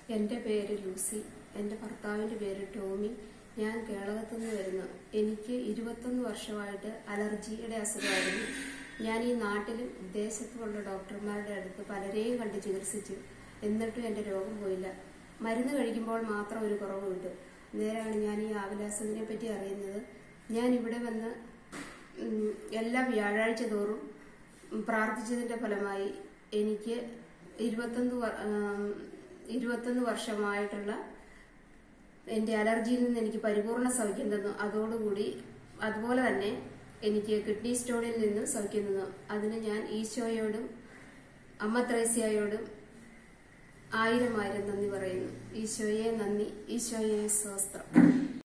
എൻ്റെ പേര് ലൂസി എൻ്റെ ഭർത്താവിൻ്റെ പേര് ടോമി ഞാൻ കേളകത്തു നിന്ന് വരുന്നു എനിക്ക് ഇരുപത്തൊന്ന് വർഷമായിട്ട് അലർജിയുടെ അസുഖമായിരുന്നു ഞാൻ ഈ നാട്ടിലും വിദേശത്തുമുള്ള ഡോക്ടർമാരുടെ അടുത്ത് പലരെയും കണ്ട് ചികിത്സിച്ചു എന്നിട്ടും എൻ്റെ രോഗം പോയില്ല മരുന്ന് കഴിക്കുമ്പോൾ മാത്രം ഒരു കുറവ് കിട്ടും നേരാണ് ഞാൻ ഈ ആവിലാസത്തിനെ പറ്റി അറിയുന്നത് ഞാൻ ഇവിടെ വന്ന് ഉം, എല്ലാ വ്യാഴാഴ്ച തോറും ഉം, പ്രാർത്ഥിച്ചതിന്റെ ഫലമായി എനിക്ക് ഇരുപത്തൊന്ന് വർ- ആം, ഇരുപത്തൊന്ന് വർഷമായിട്ടുള്ള എന്റെ അലർജിയിൽ നിന്ന് എനിക്ക് പരിപൂർണ സൗഖ്യം തന്നു അതോടുകൂടി അതുപോലെ തന്നെ എനിക്ക് കിഡ്നി സ്റ്റോണിൽ നിന്ന് സൗഖ്യം തന്നു അതിന് ഞാൻ ഈശോയോടും അമ്മ ത്രേസ്യയോടും ആയിരം ആയിരം നന്ദി പറയുന്നു ഈശോയെ നന്ദി ഈശോയെ സ്വസ്ത്രം